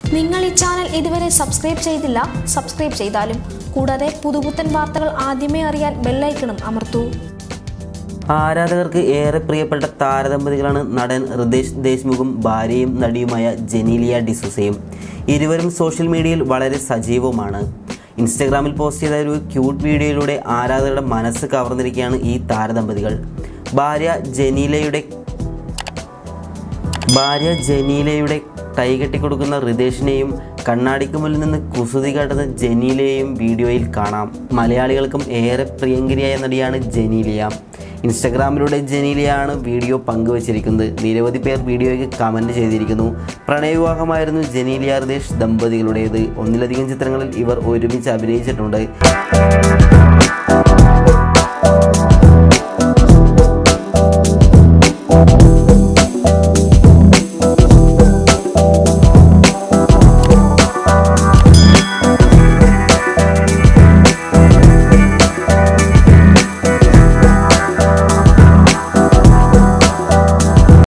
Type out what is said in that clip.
നിങ്ങൾ ഈ ചാനൽ ഇതുവരെ സബ്സ്ക്രൈബ് ചെയ്തില്ല സബ്സ്ക്രൈബ് ചെയ്താലും കൂടാതെ പുതുപുത്തൻ വാർത്തകൾ ആദ്യമേ അറിയാൻ ബെല്ലൈക്കണും അമർത്തൂ ആരാധകർക്ക് ഏറെ പ്രിയപ്പെട്ട താരദമ്പതികളാണ് നടൻ ഹൃദേശ് ദേശ്മുഖും ഭാര്യയും നടിയുമായ ജെനീലിയ ഡിസൂസയും ഇരുവരും സോഷ്യൽ മീഡിയയിൽ വളരെ സജീവവുമാണ് ഇൻസ്റ്റഗ്രാമിൽ പോസ്റ്റ് ചെയ്ത ഒരു ക്യൂട്ട് വീഡിയോയിലൂടെ ആരാധകരുടെ മനസ്സ് കവർന്നിരിക്കുകയാണ് ഈ താരദമ്പതികൾ ഭാര്യ ജനീലയുടെ ഭാര്യ ജനീലയുടെ കൈകെട്ടി കൊടുക്കുന്ന ഹൃദേശിനെയും കണ്ണാടിക്ക് മുന്നിൽ നിന്ന് കുസൃതി കാട്ടുന്ന ജനീലയെയും വീഡിയോയിൽ കാണാം മലയാളികൾക്കും ഏറെ പ്രിയങ്കരിയായ നടിയാണ് ജനീലിയ ഇൻസ്റ്റഗ്രാമിലൂടെ ജനീലിയാണ് വീഡിയോ പങ്കുവച്ചിരിക്കുന്നത് നിരവധി പേർ വീഡിയോയ്ക്ക് കമൻറ്റ് ചെയ്തിരിക്കുന്നു പ്രണയവിവാഹമായിരുന്നു ജനീലിയ ഹൃദേശ് ദമ്പതികളുടേത് ഒന്നിലധികം ചിത്രങ്ങളിൽ ഇവർ ഒരുമിച്ച് അഭിനയിച്ചിട്ടുണ്ട്